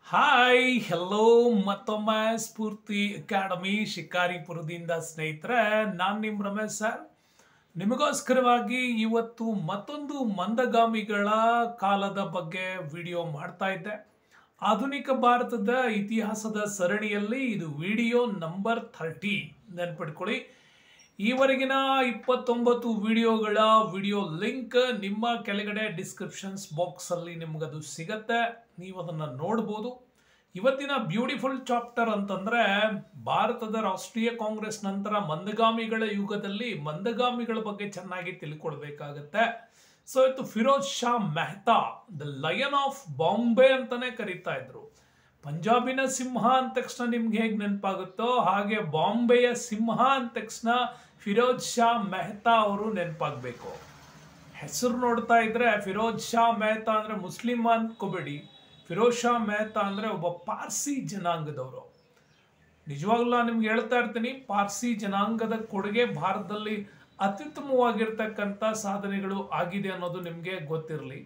hi hello ಮತ್ತೊಮ್ಮೆ ಸ್ಫೂರ್ತಿ academy ಶಿಕಾರಿಪುರದಿಂದ ಸ್ನೇಹಿತರೆ ನಾನು ನಿಮ್ಮ ರಮೇಶ್ ಸರ್ ನಿಮಗೋಸ್ಕರವಾಗಿ ಇವತ್ತು ಮತ್ತೊಂದು ಮಂದಗಾಮಿಗಳ ಕಾಲದ ಬಗ್ಗೆ ವಿಡಿಯೋ ಮಾಡ್ತಾ ಇದ್ದೆ ಆಧುನಿಕ ಭಾರತದ ಇತಿಹಾಸದ ಸರಣಿಯಲ್ಲಿ ಇದು ವಿಡಿಯೋ ನಂಬರ್ ಥರ್ಟಿ ನೆನ್ಪಿಟ್ಕೊಳ್ಳಿ ಈವರೆಗಿನ ಇಪ್ಪತ್ತೊಂಬತ್ತು ವಿಡಿಯೋಗಳ ವಿಡಿಯೋ ಲಿಂಕ್ ನಿಮ್ಮ ಕೆಳಗಡೆ ಡಿಸ್ಕ್ರಿಪ್ಷನ್ಸ್ ಬಾಕ್ಸಲ್ಲಿ ನಿಮಗದು ಸಿಗತ್ತೆ ನೀವು ಅದನ್ನು ನೋಡ್ಬೋದು ಇವತ್ತಿನ ಬ್ಯೂಟಿಫುಲ್ ಚಾಪ್ಟರ್ ಅಂತಂದ್ರೆ ಭಾರತದ ರಾಷ್ಟ್ರೀಯ ಕಾಂಗ್ರೆಸ್ ನಂತರ ಮಂದಗಾಮಿಗಳ ಯುಗದಲ್ಲಿ ಮಂದಗಾಮಿಗಳ ಬಗ್ಗೆ ಚೆನ್ನಾಗಿ ತಿಳ್ಕೊಳ್ಬೇಕಾಗತ್ತೆ ಸೊ ಇತ್ತು Pheroze Shah Mehta the lion of Bombay ಅಂತಾನೆ ಕರೀತಾ ಇದ್ರು ಪಂಜಾಬಿನ ಸಿಂಹ ಅಂದ ತಕ್ಷಣ ನಿಮ್ಗೆ ಹೇಗೆ ನೆನಪಾಗುತ್ತೋ ಹಾಗೆ ಬಾಂಬೆಯ ಸಿಂಹ ಅಂದ ತಕ್ಷಣ ಫಿರೋಜ್ ಶಾ ಮೆಹ್ತಾ ಅವರು ನೆನಪಾಗಬೇಕು ಹೆಸರು ನೋಡ್ತಾ ಇದ್ರೆ ಫಿರೋಜ್ ಶಾ ಮೆಹ್ತಾ ಅಂದ್ರೆ ಮುಸ್ಲಿಂ ಅನ್ಕೋಬೇಡಿ ಫಿರೋಜ್ ಶಾ ಮೆಹ್ತಾ ಅಂದ್ರೆ ಒಬ್ಬ ಪಾರ್ಸಿ ಜನಾಂಗದವರು ನಿಜವಾಗ್ಲೂ ನಾನು ನಿಮ್ಗೆ ಹೇಳ್ತಾ ಇರ್ತೀನಿ ಪಾರ್ಸಿ ಜನಾಂಗದ ಕೊಡುಗೆ ಭಾರತದಲ್ಲಿ ಅತ್ಯುತ್ತಮವಾಗಿರ್ತಕ್ಕಂಥ ಸಾಧನೆಗಳು ಆಗಿದೆ ಅನ್ನೋದು ನಿಮಗೆ ಗೊತ್ತಿರಲಿ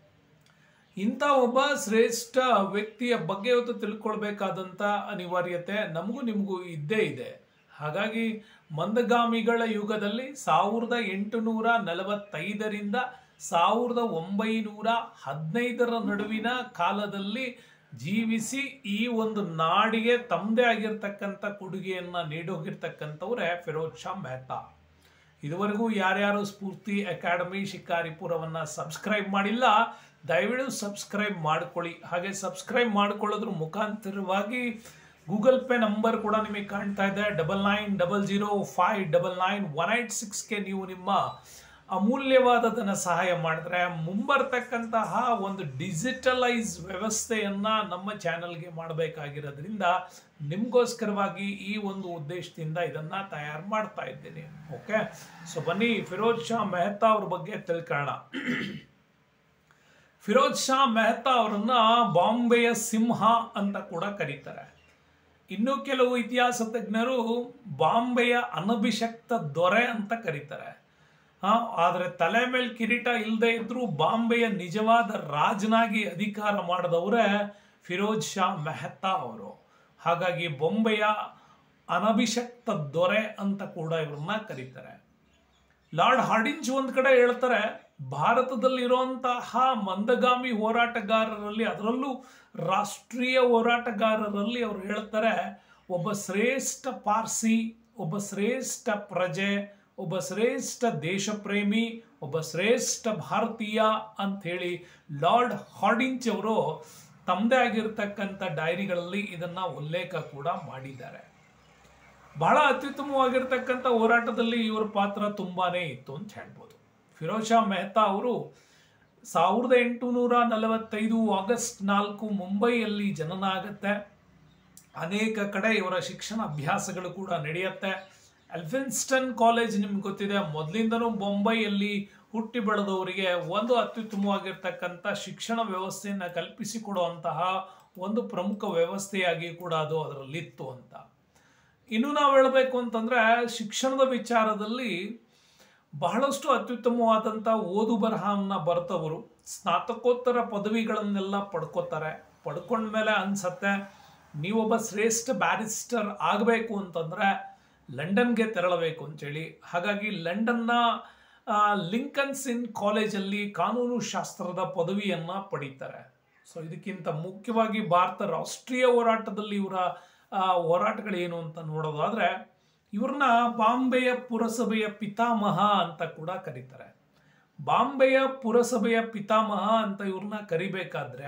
ಇಂಥ ಒಬ್ಬ ಶ್ರೇಷ್ಠ ವ್ಯಕ್ತಿಯ ಬಗ್ಗೆ ಇವತ್ತು ತಿಳ್ಕೊಳ್ಬೇಕಾದಂಥ ಅನಿವಾರ್ಯತೆ ನಮಗೂ ನಿಮಗೂ ಇದ್ದೇ ಇದೆ ಹಾಗಾಗಿ ಮಂದಗಾಮಿಗಳ ಯುಗದಲ್ಲಿ ಸಾವಿರದ ಎಂಟುನೂರ ನಲವತ್ತೈದರಿಂದ ಸಾವಿರದ ಒಂಬೈನೂರ ಹದಿನೈದರ ನಡುವಿನ ಕಾಲದಲ್ಲಿ ಜೀವಿಸಿ ಈ ಒಂದು ನಾಡಿಗೆ ತಮ್ಮದೇ ಆಗಿರ್ತಕ್ಕಂಥ ಕೊಡುಗೆಯನ್ನು ನೀಡೋಗಿರ್ತಕ್ಕಂಥವ್ರೆ ಫಿರೋಜ್ ಶಾ ಮೆಹ್ತಾ ಇದುವರೆಗೂ ಯಾರ್ಯಾರು ಸ್ಫೂರ್ತಿ ಅಕಾಡೆಮಿ ಶಿಕಾರಿಪುರವನ್ನು ಸಬ್ಸ್ಕ್ರೈಬ್ ಮಾಡಿಲ್ಲ ದಯವಿಟ್ಟು ಸಬ್ಸ್ಕ್ರೈಬ್ ಮಾಡ್ಕೊಳ್ಳಿ ಹಾಗೆ ಸಬ್ಸ್ಕ್ರೈಬ್ ಮಾಡ್ಕೊಳ್ಳೋದ್ರ ಮುಖಾಂತರವಾಗಿ ಗೂಗಲ್ ಪೇ ನಂಬರ್ ಕೂಡ ನಿಮಗೆ ಕಾಣ್ತಾ ಇದೆ double nine double zero five double nine one eight ಸಿಕ್ಸ್ಗೆ ನೀವು ನಿಮ್ಮ ಅಮೂಲ್ಯವಾದ ಧನ ಸಹಾಯ ಮಾಡಿದ್ರೆ ಮುಂಬರ್ತಕ್ಕಂತಹ ಒಂದು ಡಿಜಿಟಲೈಸ್ ವ್ಯವಸ್ಥೆಯನ್ನ ನಮ್ಮ ಚಾನೆಲ್ಗೆ ಮಾಡಬೇಕಾಗಿರೋದ್ರಿಂದ ನಿಮಗೋಸ್ಕರವಾಗಿ ಈ ಒಂದು ಉದ್ದೇಶದಿಂದ ಇದನ್ನ ತಯಾರು ಮಾಡ್ತಾ ಇದ್ದೀನಿ ಓಕೆ ಸೊ ಬನ್ನಿ ಫಿರೋಜ್ ಶಾ ಮೆಹ್ತಾ ಅವ್ರ ಬಗ್ಗೆ ತಿಳ್ಕೊಳ್ಳೋಣ ಫಿರೋಜ್ ಶಾ ಮೆಹ್ತಾ ಅವರನ್ನ ಬಾಂಬೆಯ ಸಿಂಹ ಅಂತ ಕೂಡ ಕರೀತಾರೆ ಇನ್ನು ಕೆಲವು ಇತಿಹಾಸ ತಜ್ಞರು ಬಾಂಬೆಯ ಅನಭಿಷಕ್ತ ದೊರೆ ಅಂತ ಕರೀತಾರೆ ಹಾ ಆದರೆ ತಲೆ ಮೇಲೆ ಕಿರೀಟ ಇಲ್ಲದೆ ಇದ್ರೂ ಬಾಂಬೆಯ ನಿಜವಾದ ರಾಜನಾಗಿ ಅಧಿಕಾರ ಮಾಡಿದವರೇ ಫಿರೋಜ್ ಶಾ ಮೆಹ್ತಾ ಅವರು ಹಾಗಾಗಿ ಬೊಂಬೆಯ ಅನಭಿಷಕ್ತ ದೊರೆ ಅಂತ ಕೂಡ ಇವ್ರನ್ನ ಕರೀತಾರೆ ಲಾರ್ಡ್ ಹಾರ್ಡಿಂಜ್ ಒಂದ್ ಕಡೆ ಹೇಳ್ತಾರೆ ಭಾರತದಲ್ಲಿರುವಂತಹ ಮಂದಗಾಮಿ ಹೋರಾಟಗಾರರಲ್ಲಿ ಅದರಲ್ಲೂ ರಾಷ್ಟ್ರೀಯ ಹೋರಾಟಗಾರರಲ್ಲಿ ಅವ್ರು ಹೇಳ್ತಾರೆ ಒಬ್ಬ ಶ್ರೇಷ್ಠ ಪಾರ್ಸಿ ಒಬ್ಬ ಶ್ರೇಷ್ಠ ಪ್ರಜೆ ಒಬ್ಬ ಶ್ರೇಷ್ಠ ದೇಶಪ್ರೇಮಿ ಒಬ್ಬ ಶ್ರೇಷ್ಠ ಭಾರತೀಯ ಅಂಥೇಳಿ ಲಾರ್ಡ್ ಹಾರ್ಡಿಂಚ್ ಅವರು ತಮ್ಮದೇ ಆಗಿರ್ತಕ್ಕಂಥ ಡೈರಿಗಳಲ್ಲಿ ಇದನ್ನ ಉಲ್ಲೇಖ ಕೂಡ ಮಾಡಿದ್ದಾರೆ ಬಹಳ ಅತ್ಯುತ್ತಮವಾಗಿರ್ತಕ್ಕಂಥ ಹೋರಾಟದಲ್ಲಿ ಇವರ ಪಾತ್ರ ತುಂಬಾನೇ ಇತ್ತು ಅಂತ ಹೇಳ್ಬೋದು ಫಿರೋಜ್ ಶಾ ಮೆಹ್ತಾ ಅವರು ಸಾವಿರದ ಎಂಟುನೂರ ನಲವತ್ತೈದು ಆಗಸ್ಟ್ ನಾಲ್ಕು ಮುಂಬೈಯಲ್ಲಿ ಜನನ ಆಗತ್ತೆ ಅನೇಕ ಕಡೆ ಇವರ ಶಿಕ್ಷಣ ಅಭ್ಯಾಸಗಳು ಕೂಡ ನಡೆಯುತ್ತೆ ಎಲ್ಫಿನ್ಸ್ಟನ್ ಕಾಲೇಜ್ ನಿಮ್ಗೆ ಗೊತ್ತಿದೆ ಮೊದಲಿಂದನೂ ಬೊಂಬೈಯಲ್ಲಿ ಹುಟ್ಟಿ ಬೆಳೆದವರಿಗೆ ಒಂದು ಅತ್ಯುತ್ತಮವಾಗಿರ್ತಕ್ಕಂಥ ಶಿಕ್ಷಣ ವ್ಯವಸ್ಥೆಯನ್ನು ಕಲ್ಪಿಸಿಕೊಡುವಂತಹ ಒಂದು ಪ್ರಮುಖ ವ್ಯವಸ್ಥೆಯಾಗಿ ಕೂಡ ಅದು ಅದರಲ್ಲಿತ್ತು ಅಂತ ಇನ್ನು ನಾವು ಹೇಳಬೇಕು ಅಂತಂದ್ರೆ ಶಿಕ್ಷಣದ ವಿಚಾರದಲ್ಲಿ ಬಹಳಷ್ಟು ಅತ್ಯುತ್ತಮವಾದಂಥ ಓದು ಬರಹವನ್ನು ಬರ್ತವರು ಸ್ನಾತಕೋತ್ತರ ಪದವಿಗಳನ್ನೆಲ್ಲ ಪಡ್ಕೋತಾರೆ ಪಡ್ಕೊಂಡ್ಮೇಲೆ ಅನ್ಸತ್ತೆ ನೀವೊಬ್ಬ ಶ್ರೇಷ್ಠ ಬ್ಯಾರಿಸ್ಟರ್ ಆಗಬೇಕು ಅಂತಂದ್ರೆ ಲಂಡನ್ಗೆ ತೆರಳಬೇಕು ಅಂತೇಳಿ ಹಾಗಾಗಿ ಲಂಡನ್ನ ಲಿಂಕನ್ಸ್ ಇನ್ ಕಾಲೇಜಲ್ಲಿ ಕಾನೂನು ಶಾಸ್ತ್ರದ ಪದವಿಯನ್ನ ಪಡೀತಾರೆ ಸೊ ಇದಕ್ಕಿಂತ ಮುಖ್ಯವಾಗಿ ಭಾರತ ರಾಷ್ಟ್ರೀಯ ಹೋರಾಟದಲ್ಲಿ ಇವರ ಹೋರಾಟಗಳೇನು ಅಂತ ನೋಡೋದಾದ್ರೆ ಇವ್ರನ್ನ ಬಾಂಬೆಯ ಪುರಸಭೆಯ ಪಿತಾಮಹ ಅಂತ ಕೂಡ ಕರೀತಾರೆ ಬಾಂಬೆಯ ಪುರಸಭೆಯ ಪಿತಾಮಹ ಅಂತ ಇವ್ರನ್ನ ಕರಿಬೇಕಾದ್ರೆ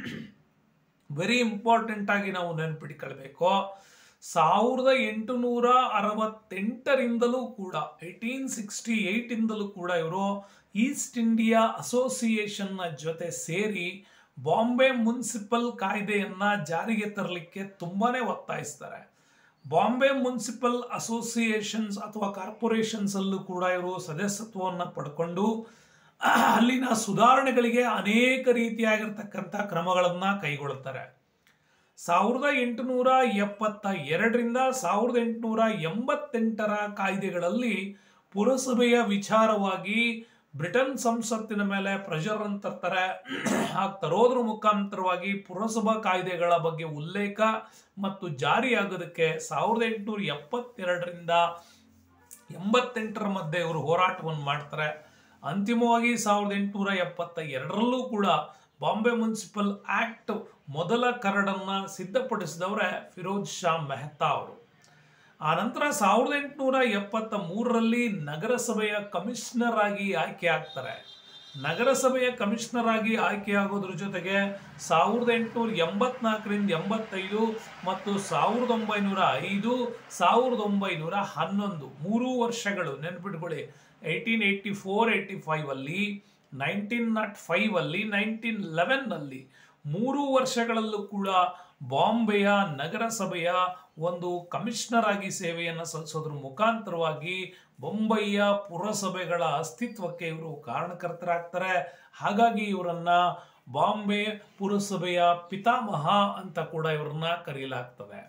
ವೆರಿ ಇಂಪಾರ್ಟೆಂಟ್ ಆಗಿ ನಾವು ನೆನ್ಪಿಟ್ಕೊಳ್ಬೇಕು ಸಾವಿರದ ಎಂಟುನೂರ ಅರವತ್ತೆಂಟರಿಂದಲೂ ಕೂಡ ಏಯ್ಟೀನ್ ಸಿಕ್ಸ್ಟಿ ಏಯ್ಟಿಂದಲೂ ಕೂಡ ಇವರು ಈಸ್ಟ್ ಇಂಡಿಯಾ ಅಸೋಸಿಯೇಷನ್ನ ಜೊತೆ ಸೇರಿ ಬಾಂಬೆ ಮುನ್ಸಿಪಲ್ ಕಾಯ್ದೆಯನ್ನ ಜಾರಿಗೆ ತರಲಿಕ್ಕೆ ತುಂಬಾನೇ ಒತ್ತಾಯಿಸ್ತಾರೆ ಬಾಂಬೆ ಮುನ್ಸಿಪಲ್ ಅಸೋಸಿಯೇಷನ್ಸ್ ಅಥವಾ ಕಾರ್ಪೊರೇಷನ್ಸ್ ಅಲ್ಲೂ ಕೂಡ ಇವರು ಸದಸ್ಯತ್ವವನ್ನು ಪಡ್ಕೊಂಡು ಅಲ್ಲಿನ ಸುಧಾರಣೆಗಳಿಗೆ ಅನೇಕ ರೀತಿಯಾಗಿರ್ತಕ್ಕಂಥ ಕ್ರಮಗಳನ್ನ ಕೈಗೊಳ್ಳುತ್ತಾರೆ ಸಾವಿರದ ಎಂಟುನೂರ ಎಪ್ಪತ್ತ ಎರಡರಿಂದ ಸಾವಿರದ ಎಂಟುನೂರ ಎಂಬತ್ತೆಂಟರ ಕಾಯ್ದೆಗಳಲ್ಲಿ ಪುರಸಭೆಯ ವಿಚಾರವಾಗಿ ಬ್ರಿಟನ್ ಸಂಸತ್ತಿನ ಮೇಲೆ ಪ್ರೆಷರ್ ಅಂತ ತರ್ತಾರೆ ಹಾಗೆ ತರೋದ್ರ ಮುಖಾಂತರವಾಗಿ ಪುರಸಭಾ ಕಾಯ್ದೆಗಳ ಬಗ್ಗೆ ಉಲ್ಲೇಖ ಮತ್ತು ಜಾರಿಯಾಗೋದಕ್ಕೆ ಸಾವಿರದ ಎಂಟುನೂರ ಎಪ್ಪತ್ತೆರಡರಿಂದ ಎಂಬತ್ತೆಂಟರ ಮಧ್ಯೆ ಇವರು ಹೋರಾಟವನ್ನು ಮಾಡ್ತಾರೆ ಅಂತಿಮವಾಗಿ ಸಾವಿರದ ಎಂಟುನೂರ ಎಪ್ಪತ್ತ ಎರಡರಲ್ಲೂ ಕೂಡ ಬಾಂಬೆ ಮುನ್ಸಿಪಲ್ ಆಕ್ಟ್ ಮೊದಲ ಕರಡನ್ನ ಸಿದ್ಧಪಡಿಸಿದವರೇ ಫಿರೋಜ್ ಶಾ ಮೆಹ್ತಾ ಅವರು ಆ ನಂತರ ಸಾವಿರದ ಎಂಟುನೂರ ಎಪ್ಪತ್ತ ಮೂರರಲ್ಲಿ ನಗರಸಭೆಯ ಕಮಿಷನರ್ ಆಗಿ ಆಯ್ಕೆ ಆಗ್ತಾರೆ ನಗರಸಭೆಯ ಕಮಿಷನರ್ ಆಗಿ ಆಯ್ಕೆಯಾಗೋದ್ರ ಜೊತೆಗೆ ಸಾವಿರದ ಎಂಟುನೂರ ಎಂಬತ್ನಾಲ್ಕರಿಂದ ಎಂಬತ್ತೈದು ಮತ್ತು ಸಾವಿರದ ಒಂಬೈನೂರ ಐದು ಸಾವಿರದ ಒಂಬೈನೂರ ಹನ್ನೊಂದು ಮೂರು ವರ್ಷಗಳು ನೆನ್ಪಿಟ್ಕೊಳ್ಳಿ eighteen eighty four eighty five ಅಲ್ಲಿ ನೈನ್ಟೀನ್ ನಾಟ್ ಫೈವ್ ಅಲ್ಲಿ ನೈನ್ಟೀನ್ ಲೆವೆನ್ ಅಲ್ಲಿ ಮೂರು ವರ್ಷಗಳಲ್ಲೂ ಕೂಡ ಬಾಂಬೆಯ ನಗರಸಭೆಯ ಒಂದು ಕಮಿಷನರ್ ಆಗಿ ಸೇವೆಯನ್ನು ಸಲ್ಲಿಸೋದ್ರ ಮುಖಾಂತರವಾಗಿ ಬೊಂಬೈಯ ಪುರಸಭೆಗಳ ಅಸ್ತಿತ್ವಕ್ಕೆ ಇವರು ಕಾರಣಕರ್ತರಾಗ್ತಾರೆ ಹಾಗಾಗಿ ಇವರನ್ನ ಬಾಂಬೆ ಪುರಸಭೆಯ ಪಿತಾಮಹ ಅಂತ ಕೂಡ ಇವರನ್ನ ಕರೆಯಲಾಗ್ತದೆ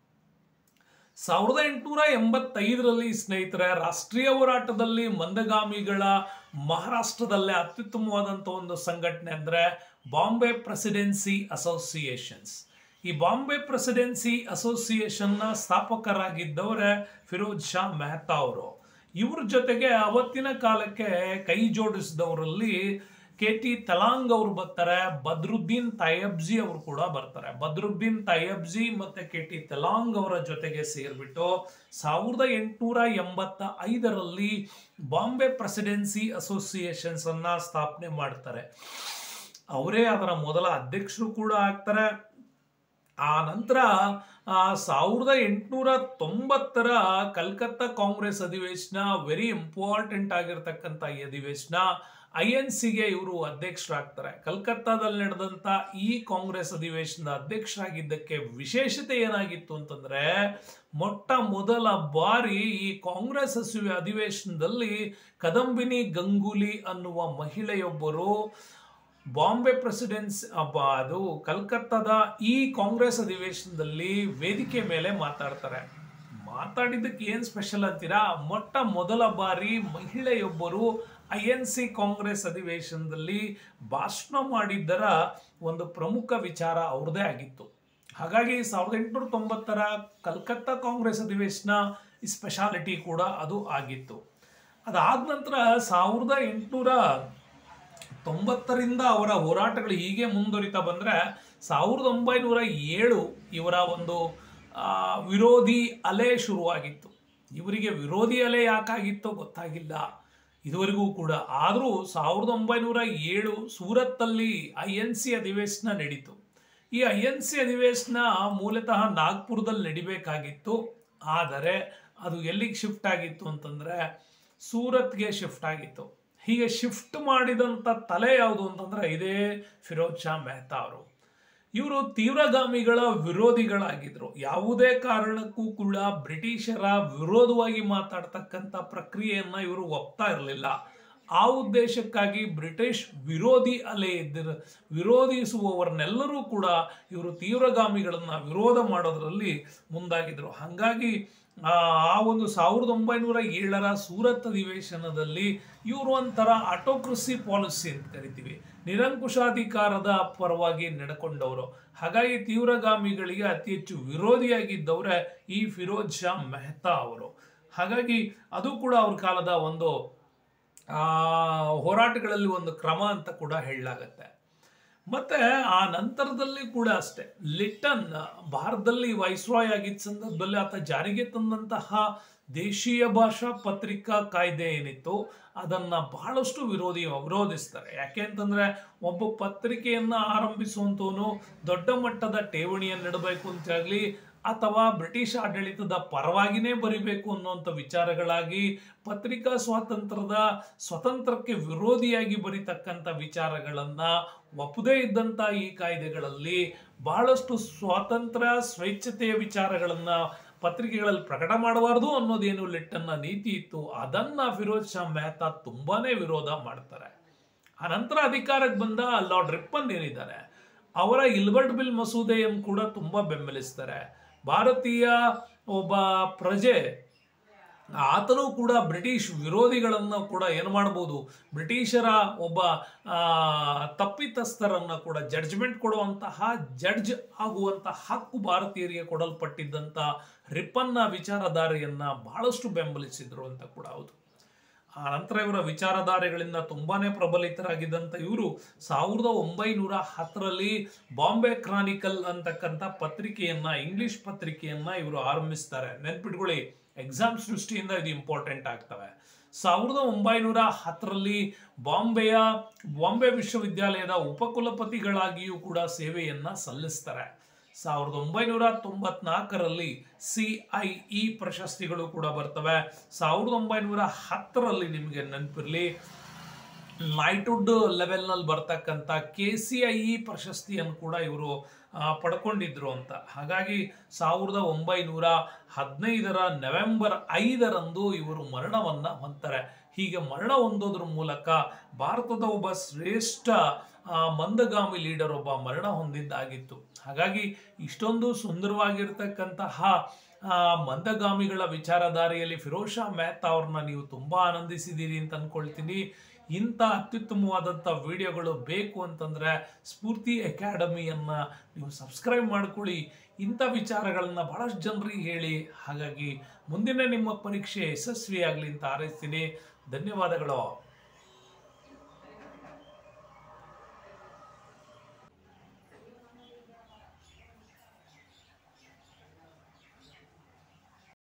ಸಾವಿರದ ಎಂಟುನೂರ ಎಂಬತ್ತೈದರಲ್ಲಿ ಸ್ನೇಹಿತರೆ ರಾಷ್ಟ್ರೀಯ ಹೋರಾಟದಲ್ಲಿ ಮಂದಗಾಮಿಗಳ ಮಹಾರಾಷ್ಟ್ರದಲ್ಲೇ ಅತ್ಯುತ್ತಮವಾದಂಥ ಒಂದು ಸಂಘಟನೆ ಅಂದರೆ ಬಾಂಬೆ ಪ್ರೆಸಿಡೆನ್ಸಿ ಅಸೋಸಿಯೇಷನ್ಸ್ ಈ ಬಾಂಬೆ ಪ್ರೆಸಿಡೆನ್ಸಿ ಅಸೋಸಿಯೇಷನ್ನ ಸ್ಥಾಪಕರಾಗಿದ್ದವರೇ ಫಿರೋಜ್ ಶಾ ಮೆಹ್ತಾ ಅವರು ಇವ್ರ ಜೊತೆಗೆ ಅವತ್ತಿನ ಕಾಲಕ್ಕೆ ಕೈ ಜೋಡಿಸಿದವರಲ್ಲಿ ಕೆ ಟಿ ತಲಾಂಗ್ ಅವರು ಬರ್ತಾರೆ ಬದ್ರುದ್ದೀನ್ ತೈಯಬ್ಜಿ ಅವರು ಕೂಡ ಬರ್ತಾರೆ ಬದ್ರುದ್ದೀನ್ ತೈಯಬ್ಜಿ ಮತ್ತೆ ಕೆ ಟಿ ತಲಾಂಗ್ ಅವರ ಜೊತೆಗೆ ಸೇರ್ಬಿಟ್ಟು ಸಾವಿರದ ಎಂಟುನೂರ ಎಂಬತ್ತ ಐದರಲ್ಲಿ ಬಾಂಬೆ ಪ್ರೆಸಿಡೆನ್ಸಿ ಅಸೋಸಿಯೇಷನ್ಸ್ ಅನ್ನ ಸ್ಥಾಪನೆ ಮಾಡ್ತಾರೆ ಅವರೇ ಅದರ ಮೊದಲ ಅಧ್ಯಕ್ಷರು ಕೂಡ ಆಗ್ತಾರೆ ಆ ನಂತರ ಸಾವಿರದ ಎಂಟುನೂರ ತೊಂಬತ್ತರ ಕಲ್ಕತ್ತಾ ಕಾಂಗ್ರೆಸ್ ಅಧಿವೇಶನ ವೆರಿ ಇಂಪಾರ್ಟೆಂಟ್ ಆಗಿರ್ತಕ್ಕಂಥ ಈ ಅಧಿವೇಶನ ಐ ಎನ್ ಸಿಗೆ ಇವರು ಅಧ್ಯಕ್ಷರಾಗ್ತಾರೆ ಕಲ್ಕತ್ತಾದಲ್ಲಿ ನಡೆದಂತ ಈ ಕಾಂಗ್ರೆಸ್ ಅಧಿವೇಶನದ ಅಧ್ಯಕ್ಷರಾಗಿದ್ದಕ್ಕೆ ವಿಶೇಷತೆ ಏನಾಗಿತ್ತು ಅಂತಂದ್ರೆ ಮೊಟ್ಟ ಮೊದಲ ಬಾರಿ ಈ ಕಾಂಗ್ರೆಸ್ ಹಸಿವೆ ಅಧಿವೇಶನದಲ್ಲಿ ಕದಂಬಿನಿ ಗಂಗೂಲಿ ಅನ್ನುವ ಮಹಿಳೆಯೊಬ್ಬರು ಬಾಂಬೆ ಪ್ರೆಸಿಡೆನ್ಸ್ ಅದು ಕಲ್ಕತ್ತಾದ ಈ ಕಾಂಗ್ರೆಸ್ ಅಧಿವೇಶನದಲ್ಲಿ ವೇದಿಕೆ ಮೇಲೆ ಮಾತಾಡ್ತಾರೆ ಮಾತಾಡಿದ್ದಕ್ಕೆ ಏನು ಸ್ಪೆಷಲ್ ಅಂತೀರಾ ಮೊಟ್ಟ ಮೊದಲ ಬಾರಿ ಮಹಿಳೆಯೊಬ್ಬರು ಐ ಎನ್ ಸಿ ಕಾಂಗ್ರೆಸ್ ಅಧಿವೇಶನದಲ್ಲಿ ಭಾಷಣ ಮಾಡಿದ್ದರ ಒಂದು ಪ್ರಮುಖ ವಿಚಾರ ಅವ್ರದೇ ಆಗಿತ್ತು ಹಾಗಾಗಿ ಸಾವಿರದ ಎಂಟುನೂರ ತೊಂಬತ್ತರ ಕಲ್ಕತ್ತಾ ಕಾಂಗ್ರೆಸ್ ಅಧಿವೇಶನ ಈ ಸ್ಪೆಷಾಲಿಟಿ ಕೂಡ ಅದು ಆಗಿತ್ತು ಅದಾದ ನಂತರ ಸಾವಿರದ ಎಂಟುನೂರ ತೊಂಬತ್ತರಿಂದ ಅವರ ಹೋರಾಟಗಳು ಹೀಗೆ ಮುಂದುವರಿತಾ ಬಂದರೆ ಸಾವಿರದ ಒಂಬೈನೂರ ಏಳು ಇವರ ಒಂದು ವಿರೋಧಿ ಅಲೆ ಶುರುವಾಗಿತ್ತು ಇವರಿಗೆ ವಿರೋಧಿ ಅಲೆ ಯಾಕಾಗಿತ್ತೋ ಗೊತ್ತಾಗಿಲ್ಲ ಇದುವರೆಗೂ ಕೂಡ ಆದರೂ ಸಾವಿರದ ಒಂಬೈನೂರ ಏಳು ಸೂರತ್ತಲ್ಲಿ ಐ ಎನ್ ಸಿ ಅಧಿವೇಶನ ನಡೀತು ಈ ಐ ಎನ್ ಸಿ ಅಧಿವೇಶನ ಮೂಲತಃ ನಾಗ್ಪುರದಲ್ಲಿ ನಡಿಬೇಕಾಗಿತ್ತು ಆದರೆ ಅದು ಎಲ್ಲಿಗೆ ಶಿಫ್ಟ್ ಆಗಿತ್ತು ಅಂತಂದರೆ ಸೂರತ್ಗೆ ಶಿಫ್ಟ್ ಆಗಿತ್ತು ಹೀಗೆ ಶಿಫ್ಟ್ ಮಾಡಿದಂಥ ತಲೆ ಯಾವುದು ಅಂತಂದ್ರೆ ಇದೇ ಫಿರೋಜ್ ಶಾ ಮೆಹ್ತಾ ಅವರು ಇವರು ತೀವ್ರಗಾಮಿಗಳ ವಿರೋಧಿಗಳಾಗಿದ್ರು ಯಾವುದೇ ಕಾರಣಕ್ಕೂ ಕೂಡ ಬ್ರಿಟಿಷರ ವಿರೋಧವಾಗಿ ಮಾತಾಡ್ತಕ್ಕಂಥ ಪ್ರಕ್ರಿಯೆಯನ್ನ ಇವರು ಒಪ್ತಾ ಇರಲಿಲ್ಲ ಆ ಉದ್ದೇಶಕ್ಕಾಗಿ ಬ್ರಿಟಿಷ್ ವಿರೋಧಿ ಅಲೆ ಇದ್ದ ವಿರೋಧಿಸುವವರನ್ನೆಲ್ಲರೂ ಕೂಡ ಇವರು ತೀವ್ರಗಾಮಿಗಳನ್ನ ವಿರೋಧ ಮಾಡೋದ್ರಲ್ಲಿ ಮುಂದಾಗಿದ್ರು ಹಾಗಾಗಿ ಆ ಒಂದು ಸಾವಿರದ ಒಂಬೈನೂರ ಏಳರ ಸೂರತ್ ಅಧಿವೇಶನದಲ್ಲಿ ಇವರು ಒಂಥರ ಆಟೋಕ್ರಸಿ ಪಾಲಿಸಿ ಅಂತ ಕರಿತೀವಿ ನಿರಂಕುಶಾಧಿಕಾರದ ಪರವಾಗಿ ನಡ್ಕೊಂಡವರು ಹಾಗಾಗಿ ತೀವ್ರಗಾಮಿಗಳಿಗೆ ಅತಿ ಹೆಚ್ಚು ವಿರೋಧಿಯಾಗಿದ್ದವರೇ ಈ ಫಿರೋಜ್ ಶಾ ಮೆಹ್ತಾ ಅವರು ಹಾಗಾಗಿ ಅದು ಕೂಡ ಅವ್ರ ಕಾಲದ ಒಂದು ಹೋರಾಟಗಳಲ್ಲಿ ಒಂದು ಕ್ರಮ ಅಂತ ಕೂಡ ಹೇಳಲಾಗತ್ತೆ ಮತ್ತೆ ಆ ನಂತರದಲ್ಲಿ ಕೂಡ ಅಷ್ಟೇ ಲಿಟನ್ ಭಾರತದಲ್ಲಿ ವೈಸ್ರಾಯ್ ಆಗಿದ್ದ ಸಂದರ್ಭದಲ್ಲಿ ಆತ ಜಾರಿಗೆ ತಂದಂತಹ ದೇಶೀಯ ಭಾಷಾ ಪತ್ರಿಕಾ ಕಾಯ್ದೆ ಏನಿತ್ತು ಅದನ್ನ ಬಹಳಷ್ಟು ವಿರೋಧಿ ವಿರೋಧಿಸ್ತಾರೆ ಯಾಕೆ ಅಂತಂದ್ರೆ ಒಬ್ಬ ಪತ್ರಿಕೆಯನ್ನ ಆರಂಭಿಸುವಂತವನು ದೊಡ್ಡ ಮಟ್ಟದ ಠೇವಣಿಯನ್ನು ಇಡಬೇಕು ಅಂತಾಗ್ಲಿ ಅಥವಾ ಬ್ರಿಟಿಷ್ ಆಡಳಿತದ ಪರವಾಗಿನೇ ಬರಿಬೇಕು ಅನ್ನುವಂಥ ವಿಚಾರಗಳಾಗಿ ಪತ್ರಿಕಾ ಸ್ವಾತಂತ್ರ್ಯದ ಸ್ವತಂತ್ರಕ್ಕೆ ವಿರೋಧಿಯಾಗಿ ಬರಿತಕ್ಕಂಥ ವಿಚಾರಗಳನ್ನ ಒಪ್ಪದೇ ಇದ್ದಂಥ ಈ ಕಾಯ್ದೆಗಳಲ್ಲಿ ಬಹಳಷ್ಟು ಸ್ವಾತಂತ್ರ್ಯ ಸ್ವೇಚ್ಛತೆಯ ವಿಚಾರಗಳನ್ನ ಪತ್ರಿಕೆಗಳಲ್ಲಿ ಪ್ರಕಟ ಮಾಡಬಾರ್ದು ಅನ್ನೋದೇನು ಲಿಟ್ಟನ್ನ ನೀತಿ ಇತ್ತು ಅದನ್ನ ಫಿರೋಜ್ ಶಾ ಮೆಹ್ತಾ ತುಂಬಾನೇ ವಿರೋಧ ಮಾಡ್ತಾರೆ ಅನಂತರ ಅಧಿಕಾರಕ್ಕೆ ಬಂದ ಲಾರ್ಡ್ ರಿಪ್ಪನ್ ಏನಿದ್ದಾರೆ ಅವರ ಇಲ್ಬರ್ಟ್ ಬಿಲ್ ಮಸೂದೆಯನ್ನು ಕೂಡ ತುಂಬಾ ಬೆಂಬಲಿಸ್ತಾರೆ ಭಾರತೀಯ ಒಬ್ಬ ಪ್ರಜೆ ಆತನು ಕೂಡ ಬ್ರಿಟಿಷ್ ವಿರೋಧಿಗಳನ್ನು ಕೂಡ ಏನು ಮಾಡ್ಬೋದು ಬ್ರಿಟಿಷರ ಒಬ್ಬ ಆ, ತಪ್ಪಿತಸ್ಥರನ್ನ ಕೂಡ ಜಡ್ಜ್ಮೆಂಟ್ ಕೊಡುವಂತಹ ಜಡ್ಜ್ ಆಗುವಂತಹ ಹಕ್ಕು ಭಾರತೀಯರಿಗೆ ಕೊಡಲ್ಪಟ್ಟಿದ್ದಂಥ ರಿಪ್ಪನ್ನ ವಿಚಾರಧಾರೆಯನ್ನ ಬಹಳಷ್ಟು ಬೆಂಬಲಿಸಿದ್ರು ಅಂತ ಕೂಡ ಹೌದು ಆ ನಂತರ ಇವರ ವಿಚಾರಧಾರೆಗಳಿಂದ ತುಂಬಾನೇ ಪ್ರಬಲಿತರಾಗಿದ್ದಂಥ ಇವರು ಸಾವಿರದ ಒಂಬೈನೂರ ಹತ್ತರಲ್ಲಿ ಬಾಂಬೆ ಕ್ರಾನಿಕಲ್ ಅಂತಕ್ಕಂಥ ಪತ್ರಿಕೆಯನ್ನ ಇಂಗ್ಲಿಷ್ ಪತ್ರಿಕೆಯನ್ನ ಇವರು ಆರಂಭಿಸ್ತಾರೆ ನೆನ್ಪಿಟ್ಕೊಳ್ಳಿ ಎಕ್ಸಾಮ್ಸ್ ದೃಷ್ಟಿಯಿಂದ ಇದು ಇಂಪಾರ್ಟೆಂಟ್ ಆಗ್ತವೆ ಸಾವಿರದ ಒಂಬೈನೂರ ಹತ್ತರಲ್ಲಿ ಬಾಂಬೆಯ ಬಾಂಬೆ ವಿಶ್ವವಿದ್ಯಾಲಯದ ಉಪಕುಲಪತಿಗಳಾಗಿಯೂ ಕೂಡ ಸೇವೆಯನ್ನ ಸಲ್ಲಿಸ್ತಾರೆ ಸಾವಿರದ ಒಂಬೈನೂರ ತೊಂಬತ್ನಾಲ್ಕರಲ್ಲಿ ಸಿ ಐ ಇ ಪ್ರಶಸ್ತಿಗಳು ಕೂಡ ಬರ್ತವೆ ಸಾವಿರದ ಒಂಬೈನೂರ ಹತ್ತರಲ್ಲಿ ನಿಮಗೆ ನೆನಪಿರಲಿ ನೈಟ್ವುಡ್ ಲೆವೆಲ್ನಲ್ಲಿ ಬರ್ತಕ್ಕಂಥ ಕೆ ಸಿ ಐ ಇ ಪ್ರಶಸ್ತಿಯನ್ನು ಕೂಡ ಇವರು ಪಡ್ಕೊಂಡಿದ್ರು ಅಂತ ಹಾಗಾಗಿ ಸಾವಿರದ ಒಂಬೈನೂರ ಹದಿನೈದರ ನವೆಂಬರ್ ಐದರಂದು ಇವರು ಮರಣವನ್ನ ಹೊಂತಾರೆ ಹೀಗೆ ಮರಣ ಹೊಂದೋದ್ರ ಮೂಲಕ ಭಾರತದ ಒಬ್ಬ ಶ್ರೇಷ್ಠ ಆ, ಮಂದಗಾಮಿ ಲೀಡರ್ ಒಬ್ಬ ಮರಣ ಹೊಂದಿದ್ದಾಗಿತ್ತು ಹಾಗಾಗಿ ಇಷ್ಟೊಂದು ಸುಂದರವಾಗಿರ್ತಕ್ಕಂತಹ ಆ, ಮಂದಗಾಮಿಗಳ ವಿಚಾರಧಾರೆಯಲ್ಲಿ ಫಿರೋಜ್ ಶಾ ಮೆಹ್ತಾ ಅವ್ರನ್ನ ನೀವು ತುಂಬಾ ಆನಂದಿಸಿದ್ದೀರಿ ಅಂತ ಅನ್ಕೊಳ್ತೀನಿ ಇಂಥ ಅತ್ಯುತ್ತಮವಾದಂಥ ವಿಡಿಯೋಗಳು ಬೇಕು ಅಂತಂದ್ರೆ ಸ್ಫೂರ್ತಿ ಅಕಾಡೆಮಿಯನ್ನ ನೀವು ಸಬ್ಸ್ಕ್ರೈಬ್ ಮಾಡ್ಕೊಳ್ಳಿ ಇಂಥ ವಿಚಾರಗಳನ್ನ ಬಹಳಷ್ಟು ಜನರಿಗೆ ಹೇಳಿ ಹಾಗಾಗಿ ಮುಂದಿನ ನಿಮ್ಮ ಪರೀಕ್ಷೆ ಯಶಸ್ವಿಯಾಗಲಿ ಅಂತ ಹಾರೈಸ್ತೀನಿ ಧನ್ಯವಾದಗಳು